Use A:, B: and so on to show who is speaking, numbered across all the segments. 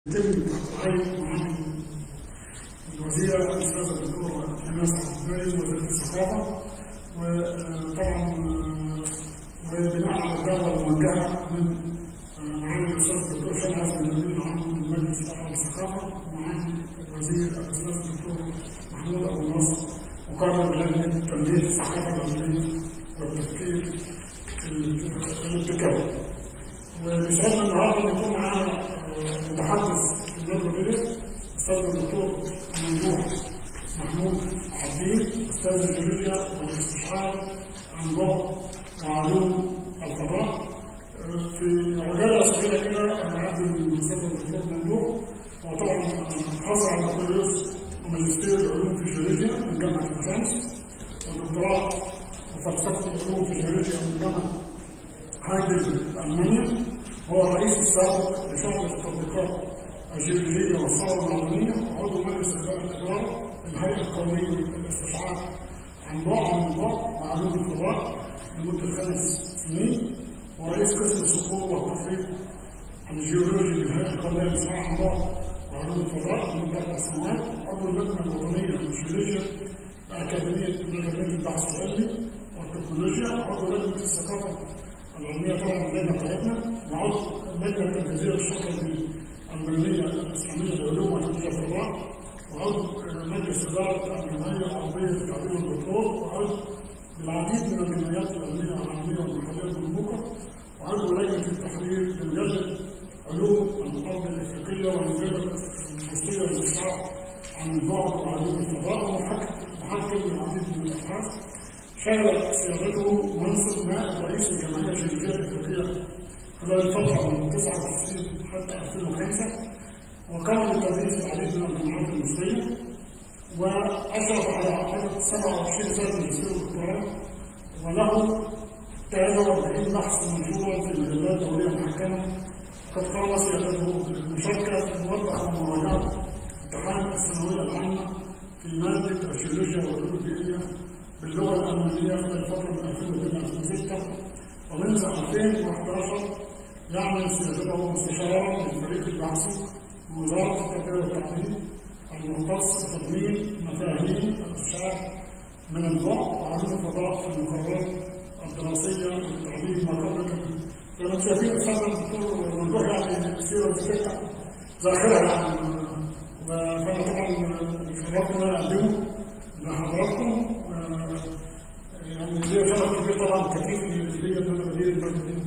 A: يتم تعيين معالي الوزيرة الأستاذة الدكتورة إيناس عبد وزيرة الثقافة وطبعا وبناء على الدعوة الموجهة من معالي الأستاذ الدكتور شمس المدير العام لمجلس الأعلى للثقافة ومعالي الوزير الأستاذ الدكتور محمود أبو نصر مقرر لجنة تنمية الثقافة العلمية والتفكير الابتكاري وبيسعدنا النهارده ان يكون معانا متحدث في الدوله الجديده الاستاذ الدكتور ممدوح محمود عبدين استاذ الجيولوجيا والاستشعار عن بعد وعلوم الفضاء في عجاله صغيره كده انا عندي الاستاذ الدكتور ممدوح وطبعا حصل على بكالوريوس وماجستير العلوم في الجيولوجيا من جامعه الشمس ودكتوراه وفلسفه العلوم في الجيولوجيا من جامعه هايدل ألمانيا هو الرئيس السابق لشعب التطبيقات الجيولوجية والثورة العالمية وعضو مجلس إدارة الإدارة الهيئة القومية للاستشعار عن بعد عن بعد معلوم الفضاء لمدة خمس سنين ورئيس قسم الصخور والتخطيط الجيولوجي للهيئة القومية للاستشعار عن بعد وعلوم الفضاء لمدة أربع سنوات عضو اللجنة الوطنية للجيولوجيا بأكاديمية أكاديمية البحث العلمي والتكنولوجيا عضو لجنة الثقافة العلمية طبعا اللجنة بتاعتنا وعضو اللجنة التنفيذية للشركة العلمية الإسلامية للعلوم والتكنولوجيا في الرعب وعضو مجلس إدارة الجمعية العربية للتعليم والدكتور وعضو بالعديد من الجمعيات العلمية العالمية والمحلية والمنبوكة وعضو لجنة التحرير لمجلة علوم الأرض الإفريقية والمجلة الفلسطينية للإسراع عن البعد وعلوم الفضاء ومحكم العديد من الأبحاث شغل سيادته منصب نائب رئيس الجمعية الجنوبية الأفريقية خلال الفترة من 99 حتى 2005 وقام بتدريس العديد من الجامعات المصرية وأشرف على عقيدة 27 سنة ماجستير ودكتوراه وله 43 بحث منشورا في مجلات دولية محكمة قد قام سيادته بالمشاركة في موضح ومراجعة امتحان الثانوية العامة في مادة الجيولوجيا والعلوم البيئية باللغه الالمانيه خلال الفتره من 2002 2006 ومنذ 2011 يعمل سيادته مستشارا للفريق البحثي بوزاره التربيه والتعليم المختص بتضمين مفاهيم الاستشعار من البعد وعلوم الفضاء في المقررات الدراسيه للتعليم والرقم زي ما انتم شايفين استاذ الدكتور ممدوح يعني السيره بتاعتها ذاكره يعني فانا طبعا شرفت ان انا اقدمه لحضراتكم يعني ليه شرف كبير طبعا كثير ليا ان انا بدير المجلس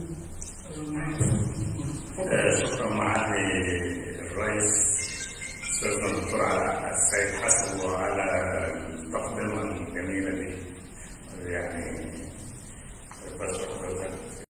B: شكرا معالي الرئيس استاذنا الدكتور علاء السيد حسن وعلى التقدمه الجميله دي يعني بشكر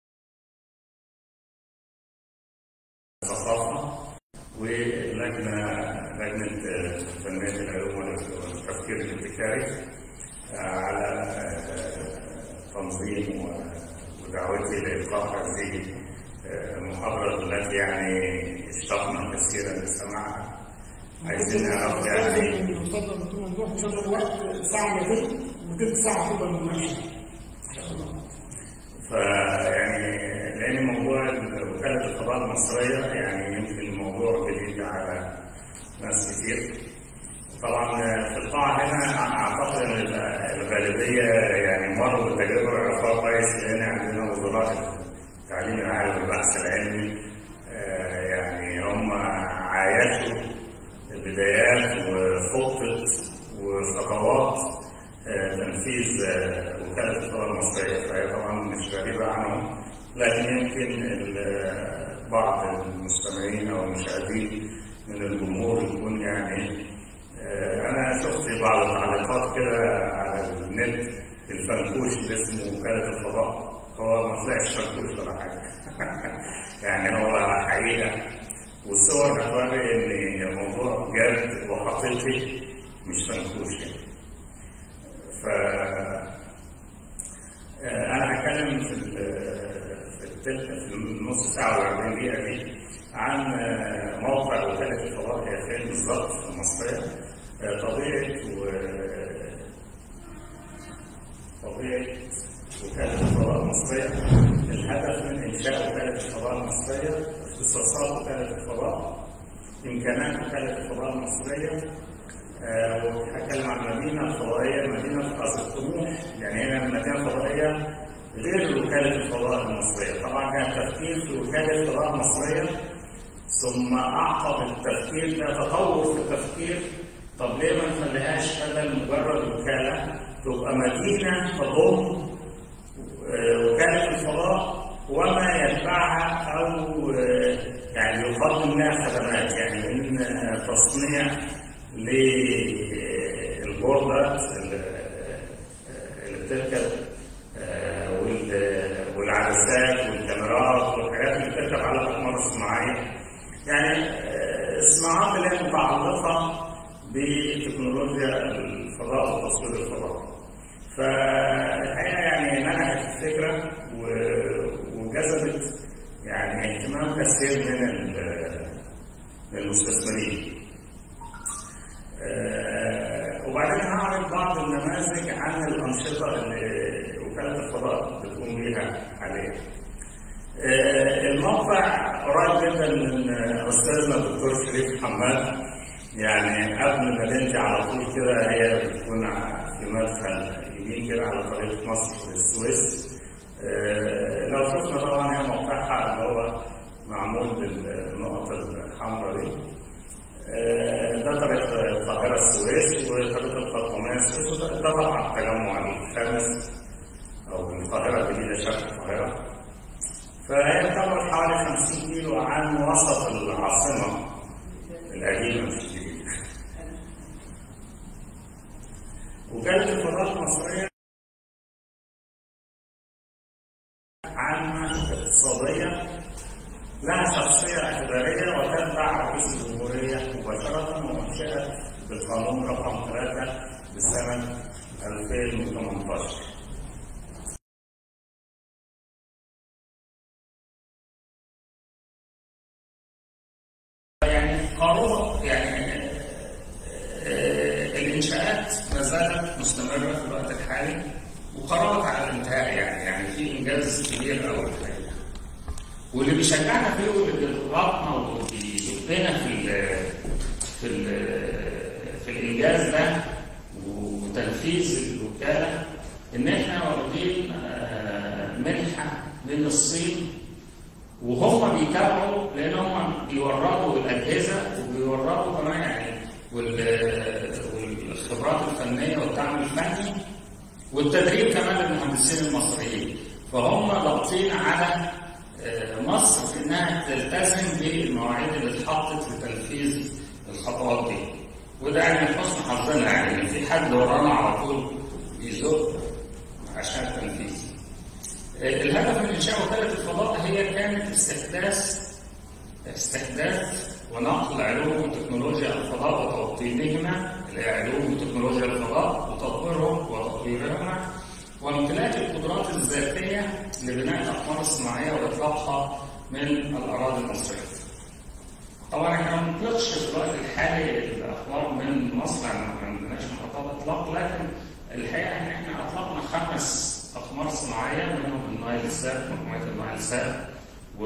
B: الثقافه ولجنه لجنه تنميه العلوم والتفكير الابتكاري على تنظيم ودعوتي لإلقاء هذه المحاضرة التي يعني اشتقنا كثيرا لسماعها عايزين نعرف يعني
A: اتفضل دكتور ممدوح ان شاء الله الوقت ساعه الا تلت وتلت ساعه تبقى المناقشه ان شاء الله
B: فيعني لان موضوع وكاله الفضاء المصريه يعني يمكن موضوع جديد على ناس كتير طبعا في القاعة هنا أعتقد إن الغالبية يعني مروا بالتجربة ويعرفوها كويس لأن عندنا وزراء التعليم العالي والبحث العلمي يعني هم عايشوا البدايات وخطة وخطوات تنفيذ وكالة الفضاء المصرية فهي طبعا مش غريبة عنهم لكن يمكن بعض المستمعين أو المشاهدين من الجمهور يكون يعني انا شفت بعض التعليقات كده على النت الفنكوش اللي اسمه وكاله الفضاء هو ما طلعش فنكوش ولا حاجه يعني هو حقيقه والصور هتوري ان الموضوع جد وحقيقي مش فنكوش يعني ف انا هتكلم في في التلت في النص ساعه و40 دقيقه دي عن موقع وكاله الفضاء هي فين بالظبط في المصريه طبيعة و طبيعة وكالة الفضاء المصرية الهدف من إنشاء وكالة الفضاء المصرية اختصاصات وكالة الفضاء امكانات وكاله الفضاء المصريه آه، وهتكلم عن المدينه الفضائيه المدينه في قصر الطموح يعني هنا المدينه الفضائيه غير وكاله الفضاء المصريه طبعا كان التفكير في وكاله الفضاء المصريه ثم اعقب التفكير ده تطور في التفكير طب ليه ما نخليهاش بدل مجرد وكاله تبقى مدينه تضم آه، وكاله الفضاء وما يتبعها او آه، يعني يقدم لها خدمات يعني من آه، تصنيع للبوردات اللي بتركب آه، وال- والعدسات والكاميرات والحاجات اللي بتركب على الاقمار الصناعيه يعني آه، الصناعات اللي هي متعلقه بتكنولوجيا الفضاء وتصوير الفضاء فالحقيقه يعني نجحت الفكره و- وجذبت يعني اهتمام كثير من ال- من المستثمرين آه، وبعدين هعرض بعض النماذج عن الأنشطة اللي وكالة الفضاء بتقوم بيها حاليا. آه، الموقع قريب جدا من آه، أستاذنا الدكتور شريف حماد يعني قبل مدينتي على طول كده هي بتكون ع- في مدخل يمين كده على طريق مصر للسويس. آه، لو شفنا طبعا هي موقعها اللي هو معمول بالنقط الحمراء دي. ده طريق القاهرة السويس وطريق القطامية السويس وده ده طبعا التجمع الخامس أو القاهرة الجديدة شرق القاهرة فهي تعتبر حوالي 50 كيلو عن وسط العاصمة القديمة مش الجديدة وكالة الفضاء المصرية عامة اقتصادية لها شخصية اعتبارية وتتبع رئيس الجمهورية مباشرة ومنشأت بالقانون رقم 3 لسنة 2018 يعني قانون يعني آه، الإنشاءات ما زالت مستمرة في الوقت الحالي وقربت على الانتهاء يعني يعني في إنجاز كبير أوي الحقيقة واللي بيشجعنا فيه واللي بيضغطنا وبيزقنا في ال في ال في الانجاز ده وتنفيذ الوكاله ان احنا واخدين آه، منحه من الصين وهم بيتابعوا لان هم بيوردوا الاجهزه وبيوردوا كمان يعني وال- والخبرات الفنيه والدعم الفني والتدريب كمان للمهندسين المصريين فهم ضاغطين على آه، مصر في انها تلتزم بالمواعيد اللي اتحطت لتنفيذ الخطوات دي وده يعني من حسن حظنا يعني ان في حد ورانا على طول بيزق عشان التنفيذ آه، الهدف من انشاء وكاله الفضاء هي كانت استحداث استحداث ونقل علوم وتكنولوجيا الفضاء وتوطينهما اللي هي علوم وتكنولوجيا الفضاء وتطويرهم وتطويرهما وامتلاك القدرات الذاتيه لبناء الاقمار الصناعيه واطلاقها من الاراضي المصريه. طبعا احنا ما بنطلقش في الوقت الحالي الاقمار من مصر يعني ما عندناش محطات اطلاق لكن الحقيقه ان احنا اطلقنا خمس اقمار صناعيه منهم النايل سات مجموعه النايل سات و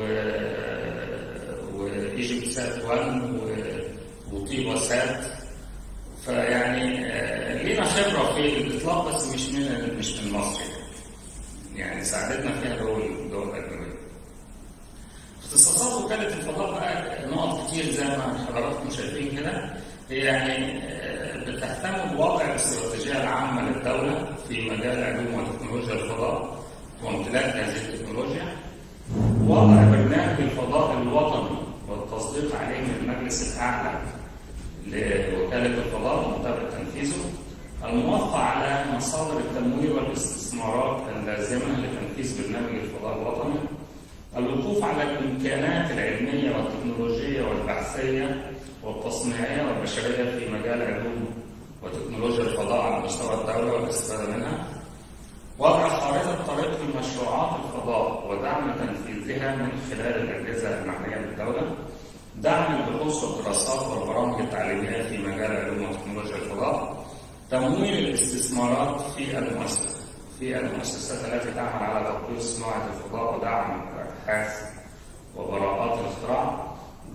B: وايجيبت سات 1 و- وطيبه سات فيعني آه، لينا خبره في الاطلاق بس مش من مش من مصر يعني ساعدتنا فيها دول دول اجنبيه. اختصاصات وكاله الفضاء بقى نقط كتير زي ما حضراتكم شايفين كده هي يعني آه، بتهتم بوضع الاستراتيجيه العامه للدوله في مجال علوم وتكنولوجيا الفضاء وامتلاك هذه التكنولوجيا وضع برنامج الفضاء الوطني والتصديق عليه من المجلس الاعلى لوكاله الفضاء ومتابعه تنفيذه الموافقه على مصادر التمويل والاستثمارات اللازمه لتنفيذ برنامج الفضاء الوطني الوقوف على الامكانات العلميه والتكنولوجيه والبحثيه والتصنيعيه والبشريه في مجال علوم وتكنولوجيا الفضاء على مستوى الدوله والاستفاده منها وضع خارطة طريق لمشروعات الفضاء ودعم تنفيذها من خلال الأجهزة المعنية بالدولة دعم البحوث والدراسات والبرامج التعليمية في مجال علوم وتكنولوجيا الفضاء تمويل الاستثمارات في المؤسسة في المؤسسات التي تعمل على تطوير صناعة الفضاء ودعم الأبحاث وبراءات الاختراع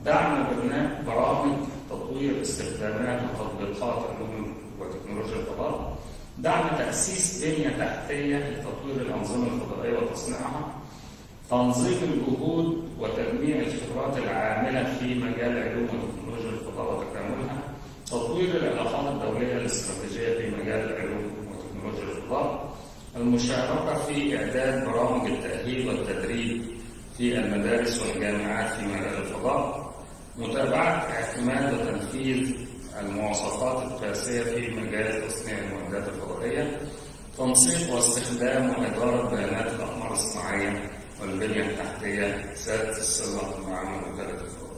B: دعم برنامج برامج تطوير استخدامات وتطبيقات علوم وتكنولوجيا الفضاء دعم تأسيس بنية تحتية لتطوير الأنظمة الفضائية وتصنيعها تنظيم الجهود وتجميع الخبرات العاملة في مجال علوم وتكنولوجيا الفضاء وتكاملها تطوير العلاقات الدولية الاستراتيجية في مجال علوم وتكنولوجيا الفضاء المشاركة في إعداد برامج التأهيل والتدريب في المدارس والجامعات في مجال الفضاء متابعة اعتماد وتنفيذ المواصفات القياسية في مجال تصنيع المعدات الفضائية تنسيق واستخدام وإدارة بيانات الأقمار الصناعية والبنية التحتية ذات الصلة مع وكالة الفضاء.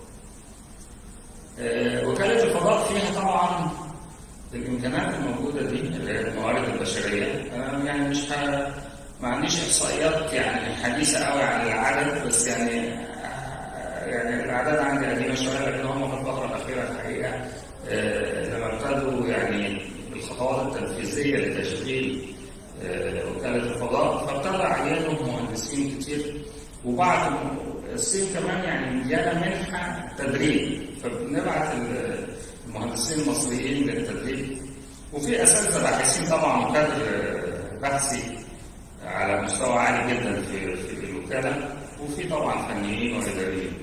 B: آه، وكالة الفضاء فيها طبعا الإمكانات الموجودة دي اللي هي الموارد البشرية أنا يعني مش ه- ما عنديش إحصائيات يعني حديثة قوي عن العدد بس يعني آه، يعني الأعداد عندي قديمة شوية لكن هم في الفترة الأخيرة الحقيقة آه، لما ابتدوا يعني الخطوات التنفيذية لتشغيل آه، وكالة الفضاء فابتدى عينهم مهندسين كتير وبعد الصين كمان يعني مديانا منحة تدريب فبنبعت ال- المهندسين المصريين للتدريب وفي اساتذه باحثين طبعا كادر بحثي على مستوى عالي جدا في في الوكاله وفي طبعا فنيين واداريين.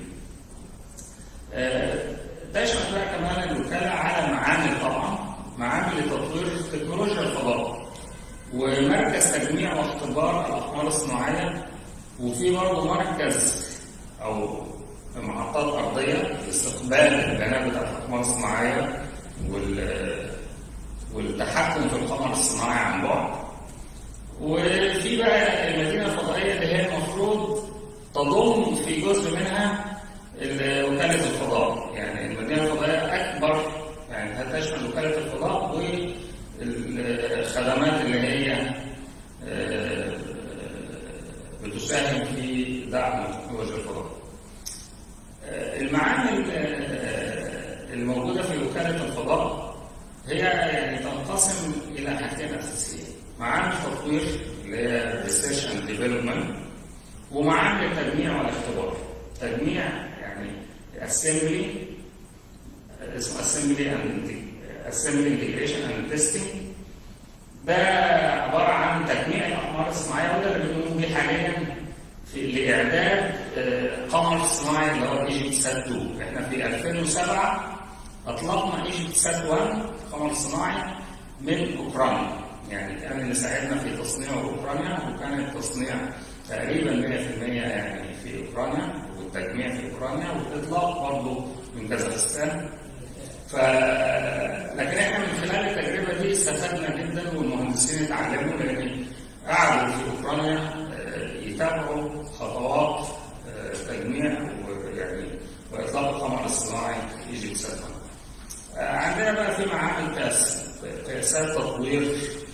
B: آه، تشمل بقى كمان الوكاله على معامل طبعا معامل لتطوير تكنولوجيا الفضاء ومركز تجميع واختبار الاقمار الصناعيه وفي برضه مركز او محطات ارضيه لاستقبال البيانات بتاعت الاقمار الصناعيه وال والتحكم في القمر الصناعي عن بعد وفي بقى المدينه الفضائيه اللي هي المفروض تضم في جزء منها ال- وكاله الفضاء يعني المدينه الفضائيه اكبر يعني هتشمل وكاله الفضاء والخدمات اللي هي آه، بتساهم في دعم تكنولوجيا الفضاء. آه، المعامل آه، الموجوده في وكاله الفضاء هي يعني تنقسم الى حاجتين اساسيين معامل تطوير اللي هي ريسيرش اند ديفلوبمنت ومعامل التجميع والاختبار تجميع يعني اسمبلي اسمه اسمبلي اند اسمبلي انتجريشن اند تيستنج ده عباره عن تجميع الاقمار الصناعيه وده اللي بنقوم بيه حاليا في لاعداد آه، قمر صناعي اللي هو ايجيبت سات 2 احنا في 2007 اطلقنا ايجيبت سات 1 قمر صناعي من اوكرانيا يعني كان اللي ساعدنا في تصنيعه اوكرانيا وكان التصنيع تقريبا 100% يعني في اوكرانيا والتجميع في اوكرانيا والاطلاق برضه من كازاخستان ف لكن احنا من خلال التجربه دي استفدنا جدا والمهندسين اتعلموا لان قعدوا في اوكرانيا آه، يتابعوا خطوات آه، تجميع ويعني واطلاق القمر الصناعي ايجيبت ساتلايت. آه، عندنا بقى في معامل قياس قياسات تطوير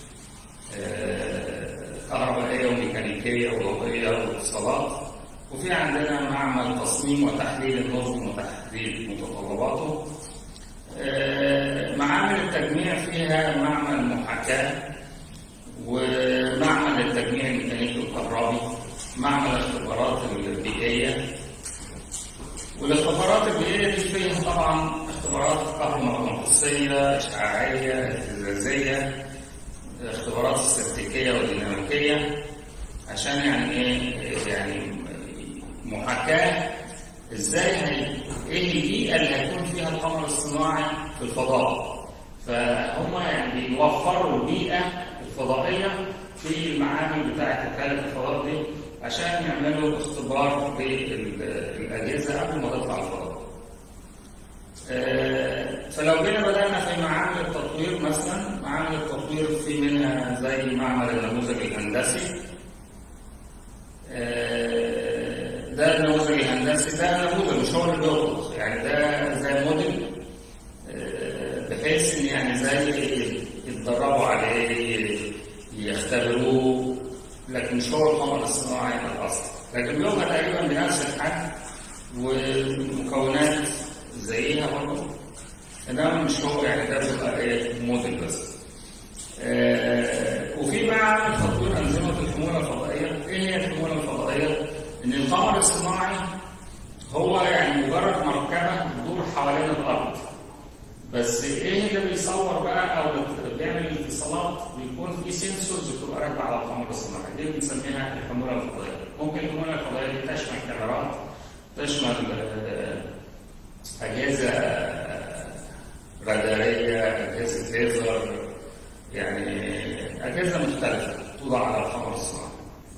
B: آه، كهربائيه وميكانيكيه وضوئيه واتصالات وفي عندنا معمل تصميم وتحليل النظم وتحديد متطلباته آه، معامل التجميع فيها معمل محاكاة ومعمل التجميع الميكانيكي الكهربي معمل الاختبارات البيئية والاختبارات البيئية دي فيها طبعا اختبارات كهرومغناطيسية إشعاعية اهتزازية اختبارات استاتيكية وديناميكية عشان يعني ايه يعني محاكاة ازاي هي ايه البيئة اللي هيكون فيها القمر الصناعي في الفضاء فهم يعني بيوفروا البيئة الفضائية في المعامل بتاعة وكالة الفضاء دي عشان يعملوا اختبار للأجهزة قبل ما تطلع الفضاء. آه، فلو جينا بدأنا في معامل التطوير مثلا معامل التطوير في منها زي معمل النموذج الهندسي آه، ده النموذج الهندسي ده نموذج مش هو اللي بيطلق يعني ده زي موديل آه، بحيث ان يعني زي يتدربوا عليه يختبروه لكن مش هو القمر الصناعي الاصل لكن بيبقى تقريبا بنفس الحجم ومكونات زيها برضه انما مش هو يعني ده بيبقى ايه موديل بس آه، وفي معمل تطوير انظمه الحموله الفضائيه ايه هي الحموله الفضائيه؟ ان القمر الصناعي هو يعني مجرد مركبه
C: بس ايه اللي بيصور بقى او بيعمل الاتصالات بيكون في سنسورز بتبقى راكبه على القمر الصناعي دي بنسميها الحموله الفضائيه ممكن الحموله الفضائيه دي تشمل كاميرات تشمل آه، اجهزه آه، راداريه اجهزه ليزر يعني اجهزه مختلفه توضع على القمر الصناعي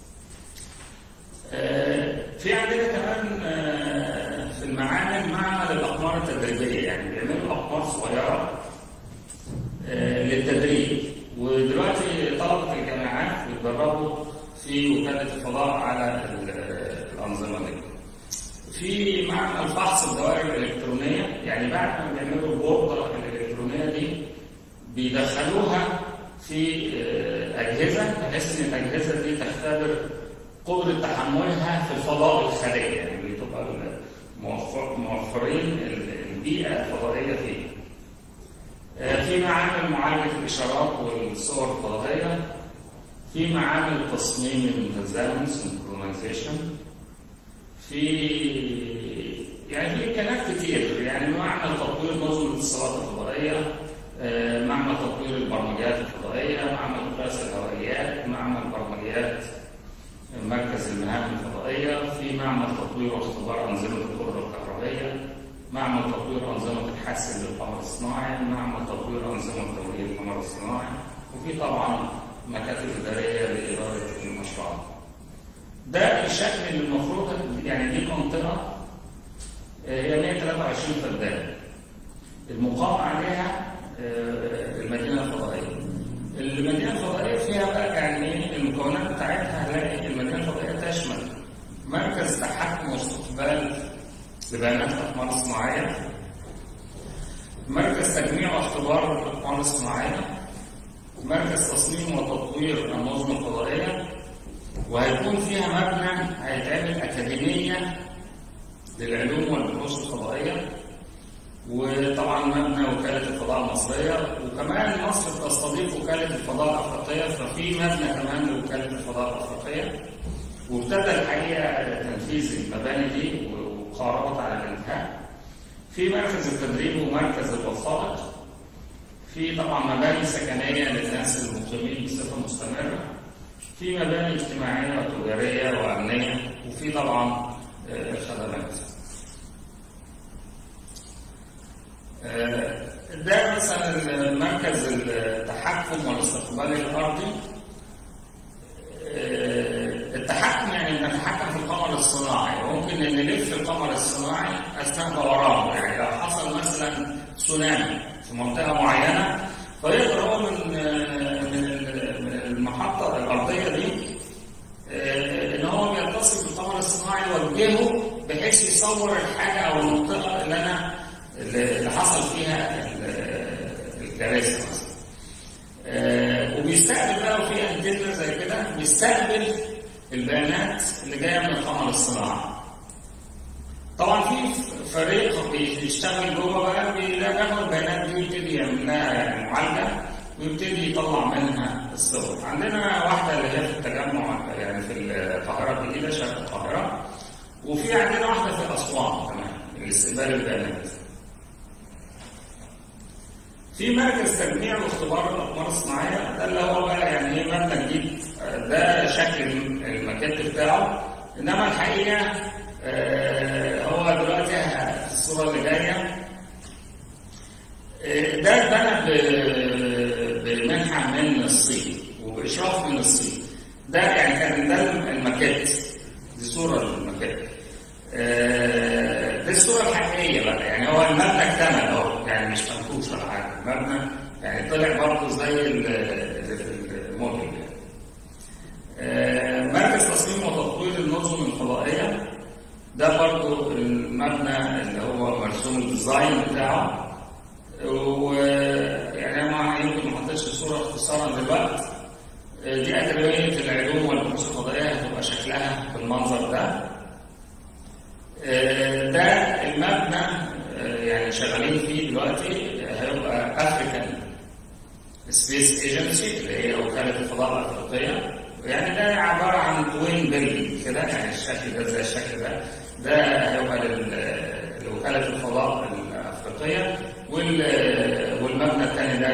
C: آه، في عندنا كمان آه، في المعامل معمل الاقمار التدريبيه يعني بيعملوا اقمار صغيره آه، للتدريب ودلوقتي طلبه الجامعات بيتدربوا في وكاله الفضاء على ال- الانظمه دي. في معمل فحص الدوائر الالكترونيه يعني بعد ما بيعملوا البورده الالكترونيه دي بيدخلوها في آه، اجهزه بحيث ان الاجهزه دي تختبر قدره تحملها في الفضاء الخارجي يعني بتبقى موفر- موفرين ال- البيئه الفضائيه فيه. آه، في معامل معالجه الاشارات والصور الفضائيه في معامل تصميم التزامن سنكرونايزيشن في يعني في كلام كتير يعني معمل تطوير نظم الاتصالات الفضائيه آه، معمل تطوير البرمجيات الفضائيه معمل قياس الهوائيات معمل برمجيات مركز المهام الفضائيه في معمل تطوير واختبار انظمه القدره الكهربائيه معمل تطوير انظمه الحاسب للقمر الصناعي معمل تطوير انظمه توليد القمر الصناعي وفي طبعا مكاتب اداريه لاداره المشروعات ده الشكل اللي المفروض يعني دي منطقه آه، هي 123 فدان المقام عليها آه، المدينه الفضائيه المدينه الفضائيه فيها بقى يعني ايه المكونات بتاعتها هنلاقي المدينه الفضائيه تشمل مركز تحكم واستقبال لبيانات الاقمار الصناعيه مركز تجميع واختبار الاقمار الصناعيه مركز تصميم وتطوير النظم الفضائيه وهيكون فيها مبنى هيتعمل أكاديمية للعلوم والبحوث الفضائية وطبعا مبنى وكالة الفضاء المصرية وكمان مصر تستضيف وكالة الفضاء الأفريقية ففي مبنى كمان لوكالة الفضاء الأفريقية وابتدى الحقيقة تنفيذ المباني دي وقاربت على الانتهاء في مركز التدريب ومركز الوثائق في طبعا مباني سكنية للناس المقيمين بصفة مستمرة في مباني اجتماعية وتجارية وأمنية وفي طبعا آه، خدمات آه، ده مثلا مركز التحكم والاستقبال الأرضي آه، التحكم يعني نتحكم في القمر الصناعي وممكن ان نلف القمر الصناعي اثناء دورانه يعني لو حصل مثلا تسونامي في منطقه معينه فيقدر هو من من من المحطه الارضيه دي آه، ان هو بيتصل بالقمر الصناعي يوجهه بحيث يصور الحاجه او المنطقه اللي انا اللي حصل فيها ال- الكارثه مثلا. آه، وبيستقبل بقى وفي انتنه زي كده بيستقبل البيانات اللي جايه من القمر الصناعي. طبعا في فريق بيشتغل جوه بقى بيلاقي البيانات دي ويبتدي يعمل لها يعني معالجه ويبتدي يطلع منها الصور. عندنا واحده اللي هي في التجمع يعني في القاهره الجديده شرق القاهره وفي عندنا واحده في اسوان كمان لاستقبال البيانات. في مركز تجميع واختبار الاقمار الصناعيه ده اللي هو بقى يعني ايه مبنى جديد آه، ده شكل المكاتب بتاعه انما الحقيقه آه، هو دلوقتي ه- في الصوره اللي جايه آه، ده اتبنى ب- بمنحه من الصين وباشراف من الصين ده يعني كان ده المكات دي صوره للمكات آه، دي الصوره الحقيقيه بقى يعني هو المبنى اكتمل اهو يعني مش منفوش ولا حاجه المبنى يعني طلع برضه زي ال- اللي في الموديل يعني. آه، مركز تصميم وتطوير النظم الفضائيه ده برضه المبنى اللي هو مرسوم الديزاين بتاعه ويعني انا ما- يمكن ما حطيتش الصوره اختصارا دلوقتي آه، دي اكاديميه العلوم والبحوث الفضائيه هتبقى شكلها بالمنظر ده آه، ده المبنى آه، يعني شغالين فيه دلوقتي آه، هيبقى افريكان سبيس ايجنسي اللي هي وكاله الفضاء الافريقيه يعني ده عباره عن توين بيلدينج كده يعني الشكل ده زي الشكل ده ده هيبقى لل- لوكاله الفضاء الافريقيه وال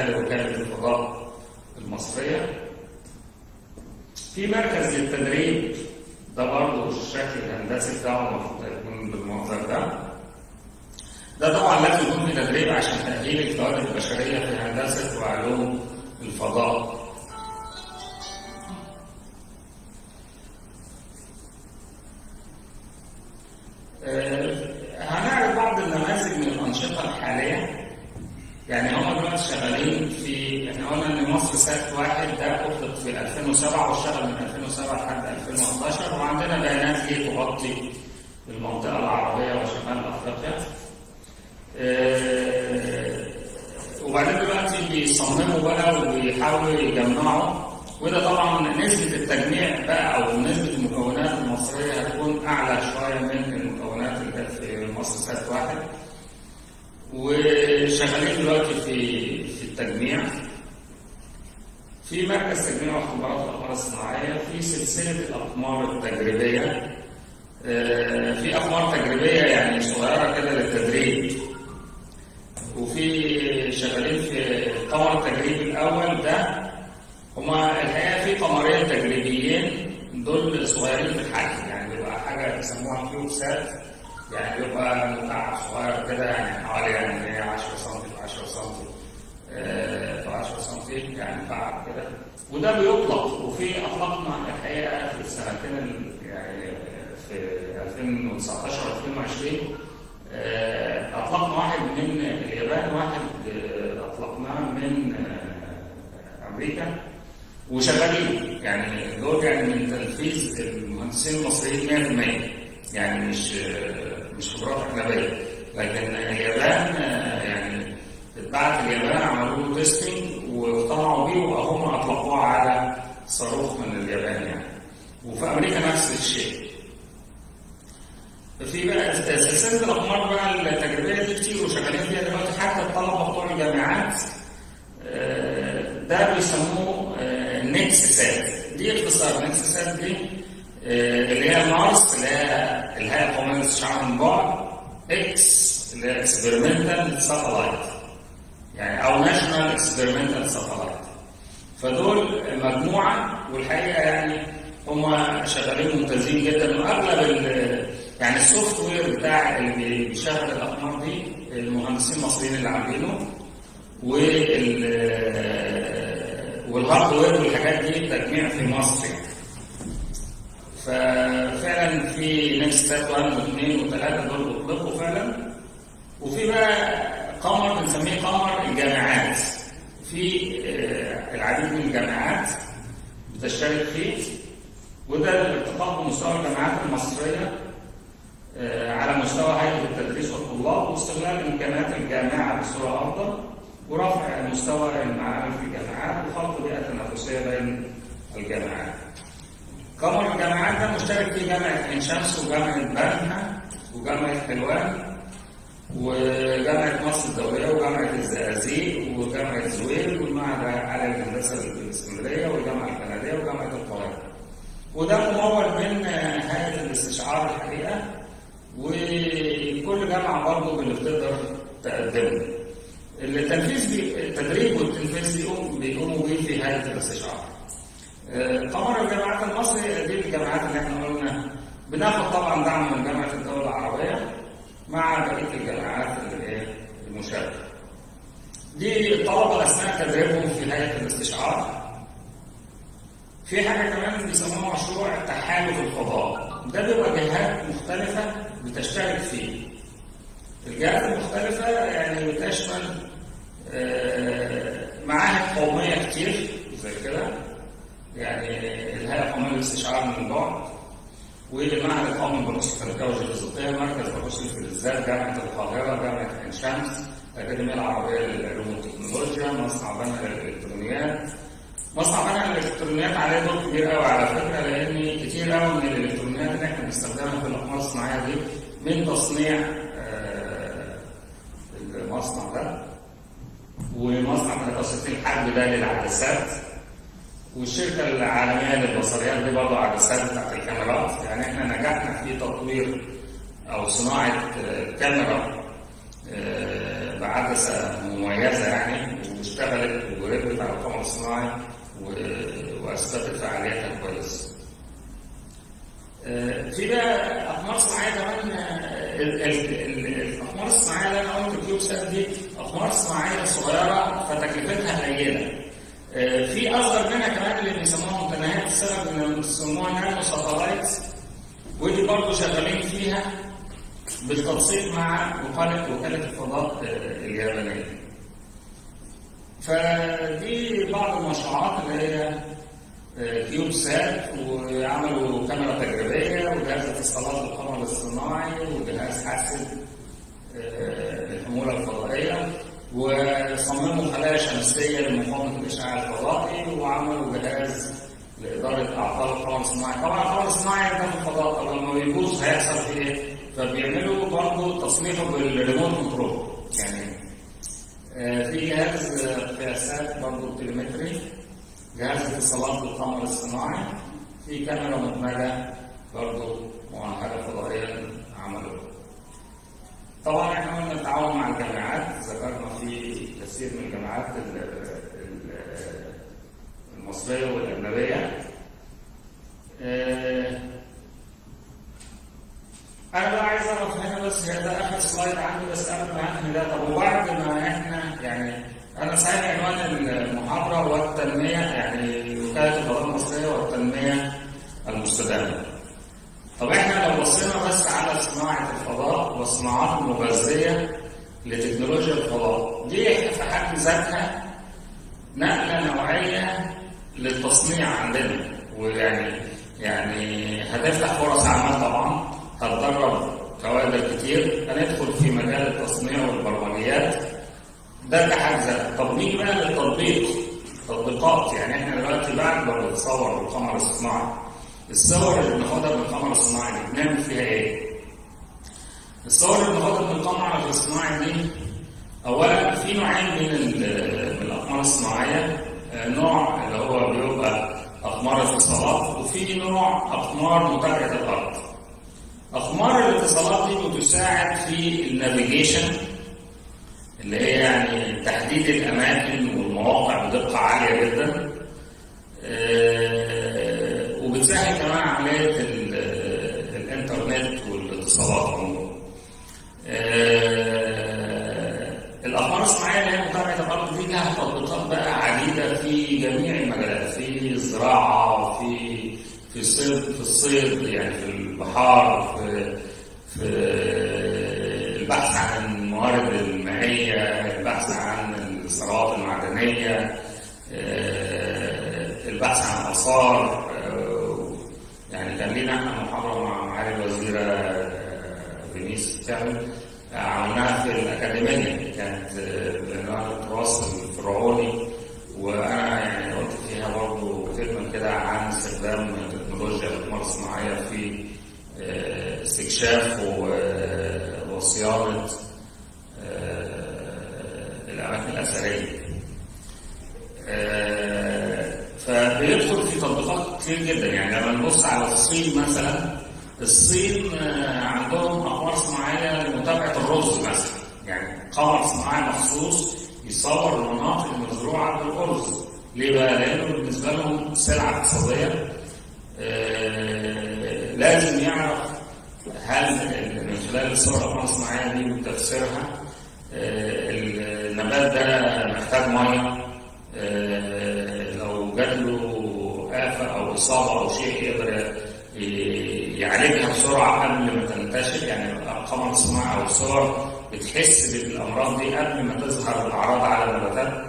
C: لوكالة الفضاء المصرية في مركز للتدريب ده برضه الشكل الهندسي بتاعه المفروض يكون بالمنظر ده ده طبعا لازم يكون في تدريب عشان تأهيل الكوادر البشرية في هندسة وعلوم الفضاء آه، هنعرض بعض النماذج من الأنشطة الحالية يعني هم دلوقتي شغالين في احنا قلنا ان مصر سات واحد ده اطلق في 2007 واشتغل من 2007 لحد 2011 وعندنا بيانات ليه تغطي المنطقه العربيه وشمال افريقيا. آه، وبعدين دلوقتي بيصمموا بقى وبيحاولوا يجمعوا وده طبعا نسبة التجميع بقى أو نسبة المكونات المصرية هتكون أعلى شوية من المكونات اللي كانت في مصر سات واحد. وشغالين دلوقتي في في التجميع في مركز تجميع واختبارات الاقمار الصناعيه في سلسله الاقمار التجريبيه آه، في اقمار تجريبيه يعني صغيره كده للتدريب وفي شغالين في القمر التجريبي الاول ده هما الحقيقه في قمرين تجريبيين دول صغيرين في الحجم يعني بيبقى حاجه بيسموها كيوب سات يعني بيبقى مكعب صغير كده يعني حوالي يعني 10 سم في 10 سم في 10 سم يعني مكعب كده وده بيطلق وفي اطلقنا الحقيقه في السنتين ال- يعني في 2019 2020 آه، اطلقنا واحد من اليابان واحد آه، اطلقناه من آه، امريكا وشغالين يعني دول يعني من تنفيذ المهندسين المصريين 100% يعني مش مش خبرات اجنبيه لكن اليابان آه، يعني اتبعت اليابان عملوا له تيستنج واقتنعوا بيه وهم اطلقوه على صاروخ من اليابان يعني وفي امريكا نفس الشيء في بقى سلسله الاقمار بقى التجريبيه دي كتير وشغالين فيها دلوقتي حتى الطلبه بتوع الجامعات آه، ده بيسموه آه، نكس سات دي اختصار نكس سات دي آه، اللي هي مارس اللي هي الهيئه القوميه للاستشعار من بعد اكس اللي هي اكسبيرمنتال ساتلايت يعني او ناشونال اكسبيرمنتال ساتلايت فدول مجموعه والحقيقه يعني هم شغالين ممتازين جدا واغلب ال- يعني السوفت وير بتاع اللي بيشغل الاقمار دي المهندسين المصريين اللي عاملينه وال والهاردوير والحاجات دي تجميع في مصر يعني. ففعلا في نكست ستات 1 و2 و3 دول اطلقوا فعلا وفي بقى قمر بنسميه قمر الجامعات في آه، العديد من الجامعات بتشترك فيه وده الارتقاء بمستوى الجامعات المصريه آه، على مستوى هيئه التدريس والطلاب واستغلال امكانيات الجامعه بصوره افضل ورفع مستوى المعامل في الجامعات وخلق بيئه تنافسيه بين الجامعات. قمر الجامعات ده مشترك فيه جامعه عين شمس وجامعه بنها وجامعه حلوان وجامعه مصر الدوليه وجامعه الزقازيق وجامعه زويل والمعهد العالي للهندسه الاسكندريه والجامعه الكنديه وجامعه القاهره. وده ممول من هيئه الاستشعار الحقيقه وكل جامعه برضه باللي بتقدر تقدمه. التنفيذ بي... التدريب والتنفيذ بيقوم بيقوموا بيه في هيئه الاستشعار. آه، قمر الجامعات المصري دي الجامعات اللي احنا قلنا بناخد طبعا دعم من جامعه الدول العربيه مع بقيه الجامعات اللي هي المشاركه. دي الطلبه اثناء تدريبهم في هيئه الاستشعار في حاجه كمان بيسموها مشروع تحالف الفضاء ده بيبقى جهات مختلفه بتشترك فيه الجهات المختلفه يعني بتشمل آه، معاهد قوميه كتير زي كده يعني الهيئه القوميه للاستشعار من بعد والمعهد القومي للبحوث الفلكيه والجيوفيزيقيه مركز بحوث الفلزات جامعه القاهره جامعه عين شمس الاكاديميه العربيه للعلوم والتكنولوجيا مصنع بنها للالكترونيات مصنع بنها للالكترونيات عليه دور كبير قوي على فكره لان كتير قوي من الالكترونيات اللي احنا بنستخدمها في الاقمار الصناعيه دي من تصنيع آه، المصنع ده ومصنع 63 حرب ده للعدسات والشركه العالميه للبصريات دي برضه عدسات بتاعت الكاميرات يعني احنا نجحنا في تطوير او صناعه آه، كاميرا آه، بعدسه مميزه يعني واشتغل اشتغلت وركبت على القمر الصناعي و- واثبتت فعاليتها كويس. آه، في بقى اقمار صناعيه كمان آه، ال- ال- ال- الاقمار الصناعيه اللي انا قلت الكيوب سات دي اقمار صناعيه صغيره فتكلفتها قليله. آه، في اصغر منها كمان اللي بيسموها متناهيه السبب اللي بيسموها نانو ساتلايتس ودي برضه شغالين فيها بالتنسيق مع وكاله وكاله الفضاء آه، اليابانيه. فدي بعض المشروعات اللي هي آه، كيوب سات وعملوا كاميرا تجريبيه وجهاز اتصالات بالقمر الصناعي وجهاز حاسب آه، للحموله الفضائيه وصمموا خلايا شمسيه لمقاومه الاشعاع الفضائي وعملوا جهاز لاداره اعطال القمر الصناعي طبعا القمر الصناعي ده في الفضاء طب لما بيبوظ هيحصل فيه ايه؟ فبيعملوا برضه تصنيفه بالريموت كنترول يعني آه، في جهاز آه، قياسات برضه تليمتري جهاز اتصالات بالقمر الصناعي في كاميرا مدمجة برضه مؤهلة فضائيا عملوها طبعا احنا قلنا التعاون مع الجامعات ذكرنا في كثير من الجامعات ال- ال- المصرية والأجنبية آه، انا بقى عايز اعرف هنا بس هي ده اخر سلايد عندي بس قبل ما انهي ده طب وبعد ما احنا يعني انا سايب عنوان المحاضره والتنميه يعني وكاله الفضاء المصريه والتنميه المستدامه. طب احنا لو بصينا بس على صناعه الفضاء والصناعات المغذيه لتكنولوجيا الفضاء دي في حد ذاتها نقله نوعيه للتصنيع عندنا ويعني يعني هتفتح فرص عمل طبعا هتدرب كوادر كتير هندخل في مجال التصنيع والبرمجيات ده كحد ذاته طب نيجي بقى للتطبيق تطبيقات يعني احنا دلوقتي بعد ما بنتصور بالقمر الصناعي الصور اللي بناخدها من القمر الصناعي دي بنعمل فيها ايه؟ الصور اللي بناخدها من القمر الصناعي دي اولا في نوعين من ال- من الاقمار الصناعيه آه، نوع اللي هو بيبقى اقمار اتصالات وفي نوع اقمار متابعه الارض اقمار الاتصالات دي بتساعد في النافيجيشن اللي هي يعني تحديد الاماكن والمواقع بدقه عاليه جدا آه، وبتسهل كمان عمليه ال- الانترنت والاتصالات عموما آه، الاقمار الصناعيه اللي هي متابعه الارض دي لها تطبيقات بقى عديده في جميع المجالات في الزراعه في في الصيد في الصيد يعني في البحار في في البحث عن الموارد المائيه البحث عن الثروات المعدنيه آه، البحث عن الاثار آه، يعني كان لينا احنا محاضره مع معالي الوزيره آه، فينيس كامل آه، عملناها في الاكاديميه كانت آه، بعنوان التراث الفرعوني وانا يعني قلت فيها برضه كلمه كده عن استخدام تكنولوجيا الاقمار الصناعيه في آه، استكشاف و- وصيانه آه، الاماكن الاثريه. آه، فبيدخل في تطبيقات كتير جدا يعني لما نبص على الصين مثلا الصين آه، عندهم اقمار صناعيه لمتابعه الرز مثلا يعني قمر صناعي مخصوص يصور المناطق المزروعه بالارز ليه بقى؟ لانه بالنسبه لهم سلعه اقتصاديه آه، لازم يعرف هل من خلال الصور الاقمار الصناعيه دي وتفسيرها آه، النبات ده محتاج ميه آه، لو جات له آفة أو إصابة أو شيء يقدر ي- يعالجها بسرعة قبل ما تنتشر يعني القمر الصناعي أو الصور بتحس بالأمراض دي قبل ما تظهر الأعراض على النباتات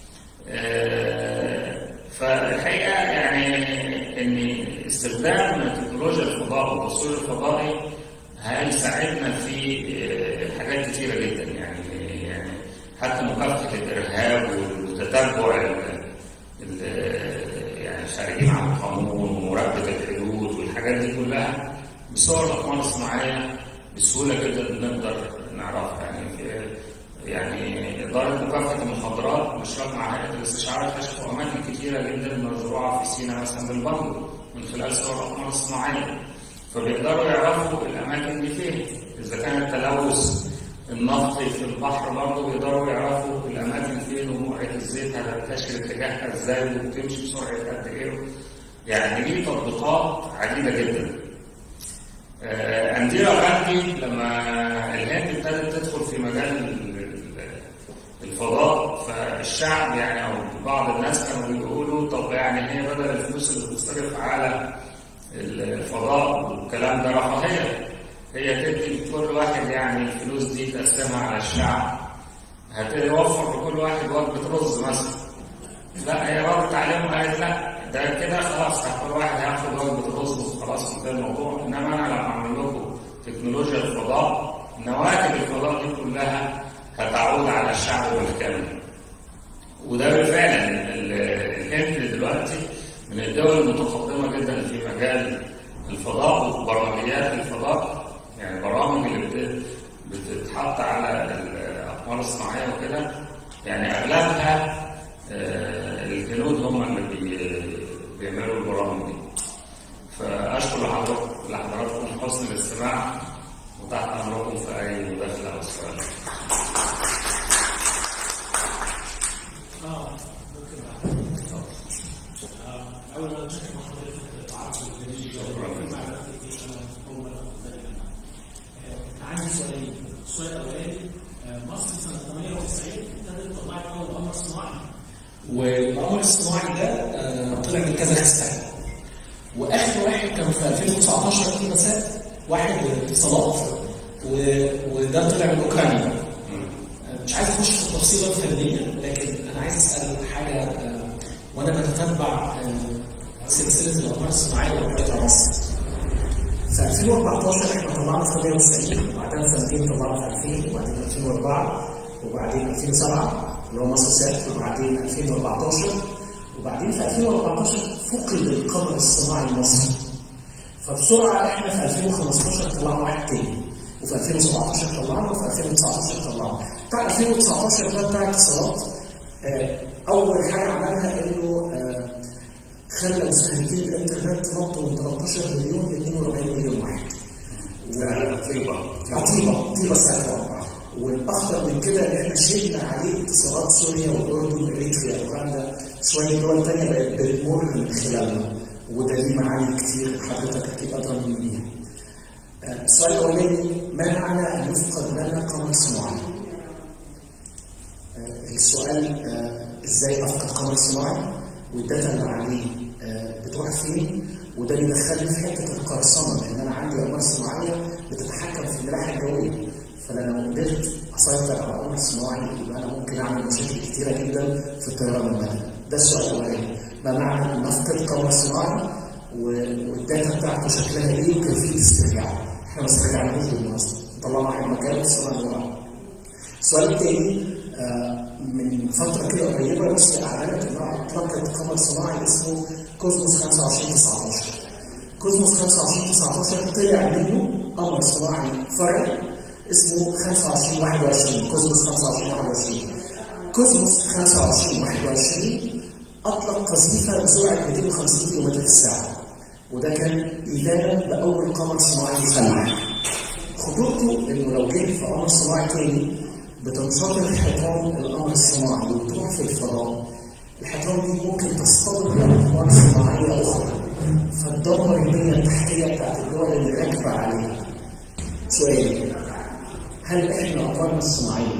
C: آه، فالحقيقة يعني إن استخدام تكنولوجيا الفضاء والتصوير الفضائي هيساعدنا في آه، حاجات كتيرة جدا يعني يعني حتى مكافحة الإرهاب وتتبع ال- ال- يعني الخارجين عن القانون ومراقبة الحدود والحاجات دي كلها بصور الأقمار الصناعية بسهولة جدا بنقدر نعرفها يعني في- يعني إدارة مكافحة المخدرات بالاشتراك مع هيئة الاستشعار اكتشفوا أماكن كتيرة جدا مزروعة في سيناء مثلا بالبنجو من خلال صور الأقمار الصناعية فبيقدروا يعرفوا الأماكن دي فين إذا كان التلوث النفطي في البحر برضه بيقدروا يعرفوا الأماكن فين وموقعة الزيت هتكتشف اتجاهها ازاي وبتمشي بسرعه قد ايه يعني ليه تطبيقات عديده جدا آه، انديرا غاندي لما الهند ابتدت تدخل في مجال ال- ال- الفضاء فالشعب يعني او بعض الناس كانوا بيقولوا طب يعني هي بدل الفلوس اللي بتصرف على الفضاء والكلام ده رفاهيه هي تدي لكل واحد يعني الفلوس دي تقسمها على الشعب هتوفر لكل واحد وجبه رز مثلا لا هي ردت عليهم قالت لا ده كده خلاص كل واحد هياخد وجبه رز وخلاص انتهى الموضوع انما انا لما اعمل لكم تكنولوجيا الفضاء نواتج الفضاء دي كلها هتعود على الشعب بالكامل وده بالفعل ال- الهند دلوقتي من الدول المتقدمه جدا في مجال الفضاء وبرامجيات الفضاء يعني برامج اللي بت- بتتحط على الاقمار الصناعيه وكده يعني اغلبها آه، الهنود هم اللي بي- بيعملوا البرامج دي فاشكر لحضراتكم لحضراتكم حسن الاستماع وتحت امركم في اي مداخله او سؤال
D: اه ممكن آه، اول ما نشوف مع حضرتك تعرف الجديد معرفتي في اول عندي سؤالين السؤال الاولاني آه، مصر سنه 98 ابتدت طلعت اول قمر صناعي والقمر الصناعي ده آه، طلع من كازاخستان واخر واحد كان في 2019 في مساء واحد اتصالات و- وده طلع من اوكرانيا مش عايز اخش في التفصيله الفنيه لكن انا عايز اسال حاجه آه، وانا بتتبع آه، سلسله الاقمار الصناعيه اللي بتاعت مصر. في 2014 احنا طلعنا في 190 وبعدها سنتين طلعنا في 2000 وبعدين 2004 وبعدين 2007 اللي هو مصر سات وبعدين 2014 وبعدين في 2014 فقد القمر الصناعي المصري. فبسرعه احنا في 2015 طلعنا واحد تاني وفي 2017 طلعنا وفي 2019 طلعنا بتاع 2019 ده بتاع اتصالات آه، اول حاجه عملها انه آه، خلى مستهلكين الانترنت نطوا من 13 مليون ل 42 مليون واحد
B: ده طيبه
D: عطيبه طيبه سهله والاخطر من كده ان احنا شلنا عليه اتصالات سوريا والاردن واريتريا اوغندا شويه دول ثانيه بقت بتمر من خلالنا وده ليه معاني كتير حضرتك اكيد ادرى مني بيها. آه، السؤال الاولاني ما معنى ان يفقد لنا قمر صناعي؟ آه، السؤال آه، ازاي افقد قمر صناعي والداتا اللي عليه آه، بتروح فين وده بيدخلني في حته القرصنه لان انا عندي اقمار صناعيه بتتحكم في الملاحه الجويه فلما قدرت اسيطر على قمر صناعي يبقى انا ممكن اعمل مشاكل كتيره جدا في الطيران المدني ده السؤال الاولاني ما معنى ان افقد قمر صناعي و- والداتا بتاعته شكلها ايه وكيفيه استرجاعه احنا ما استرجعناهوش بالمناسبه طلعنا واحد مكانه وصلنا السؤال الثاني آه، من فتره كده قريبه روسيا اعلنت انها اطلقت قمر صناعي اسمه كوزموس 25 19 كوزموس 25 19 طلع منه قمر صناعي فرعي اسمه 25 21 كوزموس 25 21 كوزموس 25 21 اطلق قذيفه بسرعه 250 كم في الساعه وده كان اذانا باول قمر صناعي يفلح خطورته انه لو جه في قمر صناعي تاني بتنشطر حيطان القمر الصناعي وبتروح في الفضاء الحيطان دي ممكن تصطدم بأقمار صناعية أخرى فتدمر البنية التحتية بتاعت الدول اللي راكبة عليها سؤال هل احنا أقمارنا الصناعية